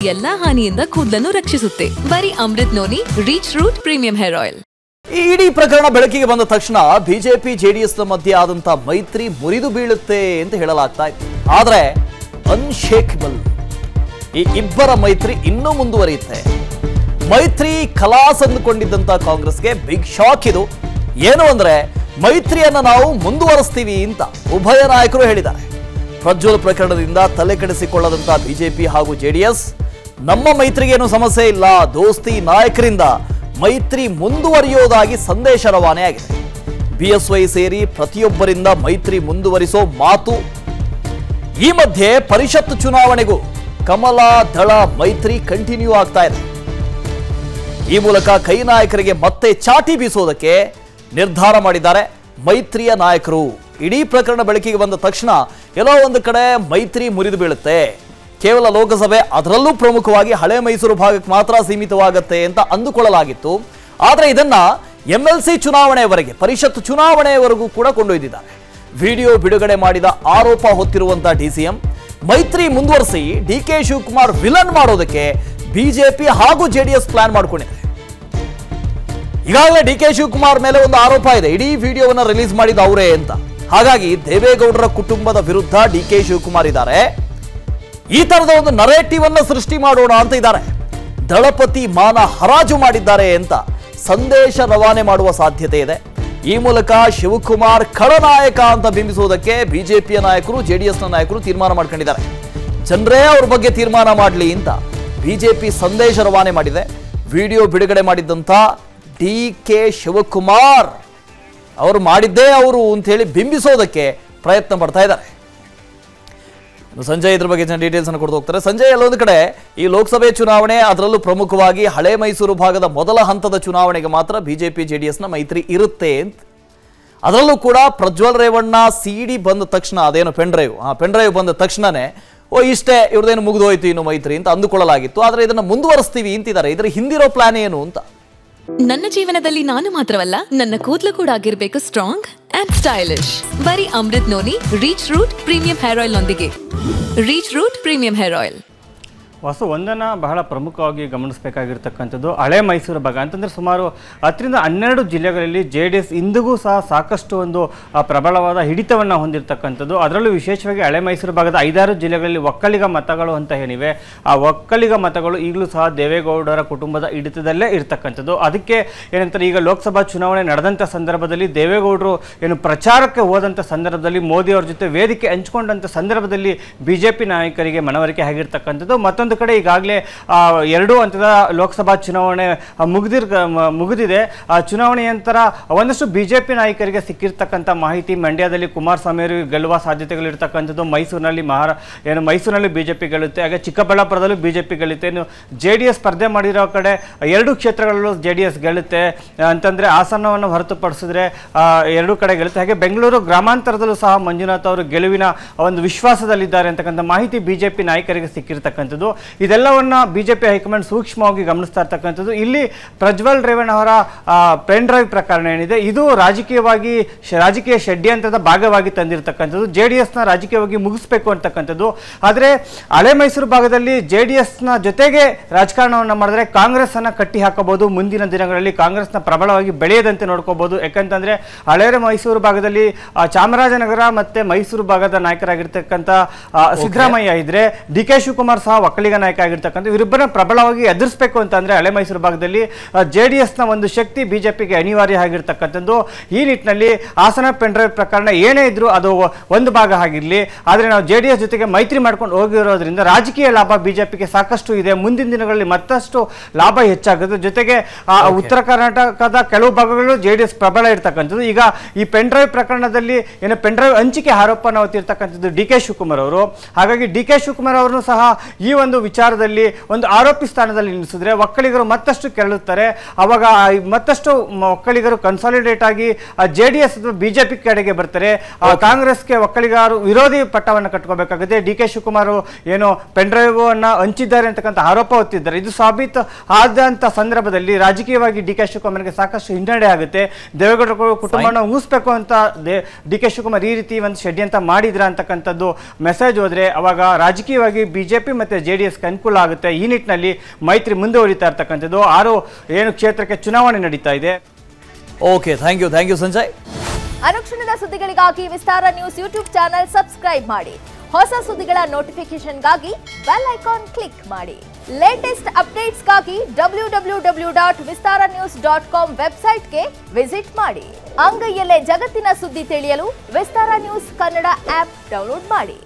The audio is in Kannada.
ಎಲ್ಲಾ ಹಾನಿಯಿಂದ ಕೂದಲನ್ನು ರಕ್ಷಿಸುತ್ತೆ ಬರೀ Amrut noni reach root premium hair oil ಈ ಇಡೀ ಪ್ರಕರಣ ಬೆಳಕಿಗೆ ಬಂದ ತಕ್ಷಣ ಬಿಜೆಪಿ ಜೆಡಿಎಸ್ ಮಧ್ಯೆ ಆದಂತ ಮೈತ್ರಿ ಮುರಿದು ಬೀಳುತ್ತೆ ಅಂತ ಹೇಳಲಾಗ್ತಾ ಇತ್ತು ಆದ್ರೆ ಅನ್ಶೇಕಬಲ್ ಈ ಇಬ್ಬರ ಮೈತ್ರಿ ಇನ್ನೂ ಮುಂದುವರಿಯುತ್ತೆ ಮೈತ್ರಿ ಖಲಾಸ್ ಅಂದುಕೊಂಡಿದ್ದಂತ ಕಾಂಗ್ರೆಸ್ಗೆ ಬಿಗ್ ಶಾಕ್ ಇದು ಏನು ಅಂದ್ರೆ ಮೈತ್ರಿಯನ್ನ ನಾವು ಮುಂದುವರಿಸ್ತೀವಿ ಅಂತ ಉಭಯ ನಾಯಕರು ಹೇಳಿದ್ದಾರೆ ಪ್ರಜ್ವಲ್ ಪ್ರಕರಣದಿಂದ ತಲೆ ಕೆಡಿಸಿಕೊಳ್ಳದಂತ ಬಿಜೆಪಿ ಹಾಗೂ ಜೆಡಿಎಸ್ ನಮ್ಮ ಮೈತ್ರಿಗೇನು ಸಮಸ್ಯೆ ಇಲ್ಲ ದೋಸ್ತಿ ನಾಯಕರಿಂದ ಮೈತ್ರಿ ಮುಂದುವರಿಯೋದಾಗಿ ಸಂದೇಶ ರವಾನೆ ಆಗಿದೆ ಬಿಎಸ್ವೈ ಸೇರಿ ಪ್ರತಿಯೊಬ್ಬರಿಂದ ಮೈತ್ರಿ ಮುಂದುವರಿಸೋ ಮಾತು ಈ ಮಧ್ಯೆ ಪರಿಷತ್ ಚುನಾವಣೆಗೂ ಕಮಲ ದಳ ಮೈತ್ರಿ ಕಂಟಿನ್ಯೂ ಆಗ್ತಾ ಇದೆ ಈ ಮೂಲಕ ಕೈ ನಾಯಕರಿಗೆ ಮತ್ತೆ ಚಾಟಿ ಬೀಸೋದಕ್ಕೆ ನಿರ್ಧಾರ ಮಾಡಿದ್ದಾರೆ ಮೈತ್ರಿಯ ನಾಯಕರು ಇಡೀ ಪ್ರಕರಣ ಬೆಳಕಿಗೆ ಬಂದ ತಕ್ಷಣ ಎಲ್ಲೋ ಒಂದು ಕಡೆ ಮೈತ್ರಿ ಮುರಿದು ಬೀಳುತ್ತೆ ಕೇವಲ ಲೋಕಸಭೆ ಅದರಲ್ಲೂ ಪ್ರಮುಖವಾಗಿ ಹಳೆ ಮೈಸೂರು ಭಾಗಕ್ಕೆ ಮಾತ್ರ ಸೀಮಿತವಾಗುತ್ತೆ ಅಂತ ಅಂದುಕೊಳ್ಳಲಾಗಿತ್ತು ಆದರೆ ಇದನ್ನ ಎಂ ಎಲ್ ಸಿ ಚುನಾವಣೆಯವರೆಗೆ ಪರಿಷತ್ ಚುನಾವಣೆಯವರೆಗೂ ಕೂಡ ಕೊಂಡೊಯ್ದಿದ್ದಾರೆ ವಿಡಿಯೋ ಬಿಡುಗಡೆ ಮಾಡಿದ ಆರೋಪ ಹೊತ್ತಿರುವಂತಹ ಡಿಸಿಎಂ ಮೈತ್ರಿ ಮುಂದುವರಿಸಿ ಡಿ ಕೆ ಶಿವಕುಮಾರ್ ವಿಲನ್ ಮಾಡೋದಕ್ಕೆ ಬಿಜೆಪಿ ಹಾಗೂ ಜೆಡಿಎಸ್ ಪ್ಲಾನ್ ಮಾಡ್ಕೊಂಡಿದೆ ಈಗಾಗಲೇ ಡಿ ಕೆ ಶಿವಕುಮಾರ್ ಮೇಲೆ ಒಂದು ಆರೋಪ ಇದೆ ಇಡೀ ವಿಡಿಯೋವನ್ನ ರಿಲೀಸ್ ಮಾಡಿದ ಅವರೇ ಅಂತ ಹಾಗಾಗಿ ದೇವೇಗೌಡರ ಕುಟುಂಬದ ವಿರುದ್ಧ ಡಿ ಕೆ ಶಿವಕುಮಾರ್ ಇದ್ದಾರೆ ಈ ತರದ ಒಂದು ನರೇಟಿವ್ ಅನ್ನ ಸೃಷ್ಟಿ ಮಾಡೋಣ ಅಂತ ಇದ್ದಾರೆ ದಳಪತಿ ಮಾನ ಹರಾಜು ಮಾಡಿದ್ದಾರೆ ಅಂತ ಸಂದೇಶ ರವಾನೆ ಮಾಡುವ ಸಾಧ್ಯತೆ ಇದೆ ಈ ಮೂಲಕ ಶಿವಕುಮಾರ್ ಖಳನಾಯಕ ಅಂತ ಬಿಂಬಿಸುವುದಕ್ಕೆ ಬಿಜೆಪಿಯ ನಾಯಕರು ಜೆಡಿಎಸ್ನ ನಾಯಕರು ತೀರ್ಮಾನ ಮಾಡ್ಕೊಂಡಿದ್ದಾರೆ ಜನರೇ ಅವ್ರ ಬಗ್ಗೆ ತೀರ್ಮಾನ ಮಾಡಲಿ ಅಂತ ಬಿಜೆಪಿ ಸಂದೇಶ ರವಾನೆ ಮಾಡಿದೆ ವಿಡಿಯೋ ಬಿಡುಗಡೆ ಮಾಡಿದ್ದಂಥ ಡಿ ಕೆ ಶಿವಕುಮಾರ್ ಅವರು ಮಾಡಿದ್ದೇ ಅವರು ಅಂತ ಹೇಳಿ ಬಿಂಬಿಸೋದಕ್ಕೆ ಪ್ರಯತ್ನ ಪಡ್ತಾ ಇದ್ದಾರೆ ಇನ್ನು ಸಂಜಯ್ ಇದ್ರ ಬಗ್ಗೆ ಜನ ಡೀಟೇಲ್ಸ್ ಅನ್ನು ಕೊಡ್ತಾ ಹೋಗ್ತಾರೆ ಸಂಜಯ್ ಅಲ್ಲೊಂದು ಕಡೆ ಈ ಲೋಕಸಭೆ ಚುನಾವಣೆ ಅದರಲ್ಲೂ ಪ್ರಮುಖವಾಗಿ ಹಳೆ ಮೈಸೂರು ಭಾಗದ ಮೊದಲ ಹಂತದ ಚುನಾವಣೆಗೆ ಮಾತ್ರ ಬಿಜೆಪಿ ಜೆಡಿಎಸ್ನ ಮೈತ್ರಿ ಇರುತ್ತೆ ಅಂತ ಅದರಲ್ಲೂ ಕೂಡ ಪ್ರಜ್ವಲ್ ರೇವಣ್ಣ ಸಿಡಿ ಬಂದ ತಕ್ಷಣ ಅದೇನು ಪೆನ್ ಡ್ರೈವ್ ಆ ಪೆನ್ ಡ್ರೈವ್ ಬಂದ ತಕ್ಷಣನೇ ಓ ಇಷ್ಟೇ ಇವ್ರದೇನು ಮುಗಿದೋಯ್ತು ಇನ್ನು ಮೈತ್ರಿ ಅಂತ ಅಂದುಕೊಳ್ಳಲಾಗಿತ್ತು ಆದರೆ ಇದನ್ನು ಮುಂದುವರಿಸ್ತೀವಿ ಅಂತಿದ್ದಾರೆ ಇದರ ಹಿಂದಿರೋ ಪ್ಲಾನ್ ಏನು ಅಂತ ನನ್ನ ಜೀವನದಲ್ಲಿ ನಾನು ಮಾತ್ರವಲ್ಲ ನನ್ನ ಕೂದಲು ಕೂಡ ಆಗಿರ್ಬೇಕು ಸ್ಟ್ರಾಂಗ್ ಅಂಡ್ ಸ್ಟೈಲಿಶ್ ಬರೀ Amrut noni reach root premium hair oil ನೊಂದಿಗೆ reach root premium hair oil ಹೊಸ ಒಂದನ್ನು ಬಹಳ ಪ್ರಮುಖವಾಗಿ ಗಮನಿಸಬೇಕಾಗಿರ್ತಕ್ಕಂಥದ್ದು ಹಳೆ ಮೈಸೂರು ಭಾಗ ಅಂತಂದರೆ ಸುಮಾರು ಹತ್ತರಿಂದ ಹನ್ನೆರಡು ಜಿಲ್ಲೆಗಳಲ್ಲಿ ಜೆ ಡಿ ಎಸ್ ಇಂದಿಗೂ ಸಹ ಸಾಕಷ್ಟು ಒಂದು ಆ, ಪ್ರಬಲವಾದ ಹಿಡಿತವನ್ನು ಹೊಂದಿರತಕ್ಕಂಥದ್ದು ಅದರಲ್ಲೂ ವಿಶೇಷವಾಗಿ ಹಳೆ ಮೈಸೂರು ಭಾಗದ ಐದಾರು ಜಿಲ್ಲೆಗಳಲ್ಲಿ ಒಕ್ಕಲಿಗ ಮತಗಳು ಅಂತ ಏನಿವೆ ಆ ಒಕ್ಕಲಿಗ ಮತಗಳು ಈಗಲೂ ಸಹ ದೇವೇಗೌಡರ ಕುಟುಂಬದ ಹಿಡಿತದಲ್ಲೇ ಇರ್ತಕ್ಕಂಥದ್ದು ಅದಕ್ಕೆ ಏನಂತಾರೆ ಈಗ ಲೋಕಸಭಾ ಚುನಾವಣೆ ನಡೆದಂಥ ಸಂದರ್ಭದಲ್ಲಿ ದೇವೇಗೌಡರು ಏನು ಪ್ರಚಾರಕ್ಕೆ ಹೋದಂಥ ಸಂದರ್ಭದಲ್ಲಿ ಮೋದಿ ಅವ್ರ ಜೊತೆ ವೇದಿಕೆ ಹಂಚ್ಕೊಂಡಂಥ ಸಂದರ್ಭದಲ್ಲಿ ಬಿ ಜೆ ಪಿ ನಾಯಕರಿಗೆ ಮನವರಿಕೆ ಆಗಿರ್ತಕ್ಕಂಥದ್ದು ಮತ್ತೊಂದು ಕಡೆ ಈಗಾಗಲೇ ಆ, ಎರಡೂ ಹಂತದ ಲೋಕಸಭಾ ಚುನಾವಣೆ ಆ, ಮುಗಿದಿರ್ ಮ- ಮುಗಿದಿದೆ ಆ ಚುನಾವಣೆ ನಂತರ ಒಂದಷ್ಟು ಬಿ ಜೆ ಪಿ ನಾಯಕರಿಗೆ ಸಿಕ್ಕಿರ್ತಕ್ಕಂಥ ಮಾಹಿತಿ ಮಂಡ್ಯದಲ್ಲಿ ಕುಮಾರಸ್ವಾಮಿ ಅವರಿಗೆ ಗೆಲ್ಲುವ ಸಾಧ್ಯತೆಗಳಿರ್ತಕ್ಕಂಥದ್ದು ಮೈಸೂರಿನಲ್ಲಿ ಮಹಾರಾ ಏನು ಮೈಸೂರಿನಲ್ಲಿ ಬಿ ಜೆ ಪಿ ಗೆಲ್ಲುತ್ತೆ ಹಾಗೆ ಚಿಕ್ಕಬಳ್ಳಾಪುರದಲ್ಲೂ ಬಿ ಜೆ ಪಿ ಗೆಲ್ಲುತ್ತೆ ಇನ್ನು ಜೆ ಡಿ ಎಸ್ ಸ್ಪರ್ಧೆ ಮಾಡಿರೋ ಕಡೆ ಎರಡು ಕ್ಷೇತ್ರಗಳಲ್ಲೂ ಜೆ ಡಿ ಎಸ್ ಗೆಲ್ಲುತ್ತೆ ಅಂತಂದರೆ ಹಾಸನವನ್ನು ಹೊರತುಪಡಿಸಿದ್ರೆ ಆ, ಎರಡೂ ಕಡೆ ಗೆಲ್ಲುತ್ತೆ ಹಾಗೆ ಬೆಂಗಳೂರು ಗ್ರಾಮಾಂತರದಲ್ಲೂ ಸಹ ಮಂಜುನಾಥ್ ಅವರು ಗೆಲುವಿನ ಒಂದು ವಿಶ್ವಾಸದಲ್ಲಿದ್ದಾರೆ ಅಂತಕ್ಕಂಥ ಮಾಹಿತಿ ಬಿ ಜೆ ಪಿ ನಾಯಕರಿಗೆ ಸಿಕ್ಕಿರ್ತಕ್ಕಂಥದ್ದು ಇದೆಲ್ಲವನ್ನ ಬಿ ಜೆ ಪಿ ಹೈಕಮಾಂಡ್ ಸೂಕ್ಷ್ಮವಾಗಿ ಗಮನಿಸ್ತಾ ಇರ್ತಕ್ಕಂಥದ್ದು ಇಲ್ಲಿ ಪ್ರಜ್ವಲ್ ರೇವಣ್ಣ ಅವರ ಪೆನ್ ಡ್ರೈವ್ ಪ್ರಕರಣ ಏನಿದೆ ಇದು ರಾಜಕೀಯವಾಗಿ ಶ- ರಾಜಕೀಯ ಷಡ್ಯಂತ್ರದ ಭಾಗವಾಗಿ ತಂದಿರತಕ್ಕಂಥದ್ದು ಜೆ ಡಿ ಎಸ್ನ ರಾಜಕೀಯವಾಗಿ ಮುಗಿಸ್ಬೇಕು ಅಂತಕ್ಕಂಥದ್ದು ಆದರೆ ಹಳೆ ಮೈಸೂರು ಭಾಗದಲ್ಲಿ ಜೆ ಡಿ ಎಸ್ನ ಜೊತೆಗೆ ರಾಜಕಾರಣವನ್ನು ಮಾಡಿದ್ರೆ ಕಾಂಗ್ರೆಸ್ ಅನ್ನ ಕಟ್ಟಿ ಹಾಕಬಹುದು ಮುಂದಿನ ದಿನಗಳಲ್ಲಿ ಕಾಂಗ್ರೆಸ್ನ ಪ್ರಬಲವಾಗಿ ಬೆಳೆಯದಂತೆ ನೋಡ್ಕೋಬಹುದು ಯಾಕಂತಂದ್ರೆ ಹಳೆ ಮೈಸೂರು ಭಾಗದಲ್ಲಿ ಆ, ಚಾಮರಾಜನಗರ ಮತ್ತೆ ಮೈಸೂರು ಭಾಗದ ನಾಯಕರಾಗಿರ್ತಕ್ಕಂಥ ಆ, ಸಿದ್ದರಾಮಯ್ಯ ಇದ್ರೆ ಡಿ ಕೆ ಶಿವಕುಮಾರ್ ಸಹ ಒಕ್ಕಲಿಗ ನಾಯಕ ಆಗಿರ್ತಕ್ಕಂಥ ಇವರಿಬ್ಬರನ್ನ ಪ್ರಬಲವಾಗಿ ಎದುರಿಸಬೇಕು ಅಂತಂದ್ರೆ ಹಳೆ ಮೈಸೂರು ಭಾಗದಲ್ಲಿ ಜೆ ಡಿ ಎಸ್ನ ಒಂದು ಶಕ್ತಿ ಬಿಜೆಪಿಗೆ ಅನಿವಾರ್ಯ ಆಗಿರ್ತಕ್ಕಂಥದ್ದು ಈ ನಿಟ್ಟಿನಲ್ಲಿ ಹಾಸನ ಪೆಂಡ್ರೈವ್ ಪ್ರಕರಣ ಏನೇ ಇದ್ರೂ ಅದು ಒಂದು ಭಾಗ ಆಗಿರಲಿ ಆದರೆ ನಾವು ಜೆ ಡಿ ಎಸ್ ಜೊತೆಗೆ ಮೈತ್ರಿ ಮಾಡ್ಕೊಂಡು ಹೋಗಿರೋದ್ರಿಂದ ರಾಜಕೀಯ ಲಾಭ ಬಿಜೆಪಿಗೆ ಸಾಕಷ್ಟು ಇದೆ ಮುಂದಿನ ದಿನಗಳಲ್ಲಿ ಮತ್ತಷ್ಟು ಲಾಭ ಹೆಚ್ಚಾಗುತ್ತೆ ಜೊತೆಗೆ ಆ, ಉತ್ತರ ಕರ್ನಾಟಕದ ಕೆಲವು ಭಾಗಗಳು ಜೆ ಡಿ ಎಸ್ ಪ್ರಬಲ ಇರ್ತಕ್ಕಂಥದ್ದು ಈಗ ಈ ಪೆಂಡ್ರೈವ್ ಪ್ರಕರಣದಲ್ಲಿ ಏನು ಪೆಂಡ್ರೈವ್ ಹಂಚಿಕೆ ಆರೋಪನ ಹೊತ್ತಿರ್ತಕ್ಕಂಥದ್ದು ಡಿ ಕೆ ಶಿವಕುಮಾರ್ ಅವರು ಹಾಗಾಗಿ ಡಿ ಕೆ ಶಿವಕುಮಾರ್ ಅವರನ್ನು ಸಹ ಈ ಒಂದು ವಿಚಾರದಲ್ಲಿ ಒಂದು ಆರೋಪಿ ಸ್ಥಾನದಲ್ಲಿ ನಿಲ್ಲಿಸಿದ್ರೆ ಒಕ್ಕಲಿಗರು ಮತ್ತಷ್ಟು ಕೆರಳುತ್ತಾರೆ ಅವಾಗ ಆ ಮತ್ತಷ್ಟು ಮ- ಒಕ್ಕಲಿಗರು ಕನ್ಸಾಲಿಡೇಟ್ ಆಗಿ ಜೆ ಡಿ ಎಸ್ ಬಿಜೆಪಿ ಕಡೆಗೆ ಬರ್ತಾರೆ ಆ, ಕಾಂಗ್ರೆಸ್ಗೆ ಒಕ್ಕಲಿಗರು ವಿರೋಧಿ ಪಟ್ಟವನ್ನು ಕಟ್ಕೋಬೇಕಾಗುತ್ತೆ ಡಿ ಕೆ ಶಿವಕುಮಾರ್ ಏನು ಪೆಂಡ್ರೈವ್ ಅನ್ನ ಹಂಚಿದ್ದಾರೆ ಅಂತಕ್ಕಂಥ ಆರೋಪ ಹೊತ್ತಿದ್ದಾರೆ ಇದು ಸಾಬೀತು ಆದಂತ ಸಂದರ್ಭದಲ್ಲಿ ರಾಜಕೀಯವಾಗಿ ಡಿ ಕೆ ಶಿವಕುಮಾರ್ಗೆ ಸಾಕಷ್ಟು ಹಿನ್ನಡೆ ಆಗುತ್ತೆ ದೇವೇಗೌಡರ ಕು- ಕುಟುಂಬನ ಊಹಿಸ್ಬೇಕು ಅಂತ ಡಿ ಕೆ ಶಿವಕುಮಾರ್ ಈ ರೀತಿ ಒಂದು ಷಡ್ಯಂತ್ರ ಮಾಡಿದ್ರ ಅಂತಕ್ಕಂಥದ್ದು ಮೆಸೇಜ್ ಹೋದ್ರೆ ಅವಾಗ ರಾಜಕೀಯವಾಗಿ ಬಿಜೆಪಿ ಮತ್ತೆ ಜೆ ಡಿ ಎಸ್ಗೆ ಅನುಕೂಲ ಆಗುತ್ತೆ ಈ ನಿಟ್ಟಿನಲ್ಲಿ ಮೈತ್ರಿ ಮುಂದುವರಿತಾ ಇರ್ತಕ್ಕಂಥದ್ದು ಆರು ಏನು ಕ್ಷೇತ್ರಕ್ಕೆ ಚುನಾವಣೆ ನಡೀತಾ ಇದೆ okay thank you thank you Sanjay ಅನುಕ್ಷಣದ ಸುದ್ದಿಗಳಿಗಾಗಿ Vistara news YouTube channel subscribe ಮಾಡಿ ಹೊಸ ಸುದ್ದಿಗಳ ನೋಟಿಫಿಕೇಶನ್ಗಾಗಿ ಬೆಲ್ ಐಕಾನ್ ಕ್ಲಿಕ್ ಮಾಡಿ ಲೇಟೆಸ್ಟ್ ಅಪ್ಡೇಟ್ಸ್ಗಾಗಿ W W W dot Vistara news dot com ವೆಬ್ಸೈಟ್ಗೆ ವಿಸಿಟ್ ಮಾಡಿ ಅಂಗೈಯಲ್ಲೇ ಜಗತ್ತಿನ ಸುದ್ದಿ ತಿಳಿಯಲು Vistara news Kannada app download ಮಾಡಿ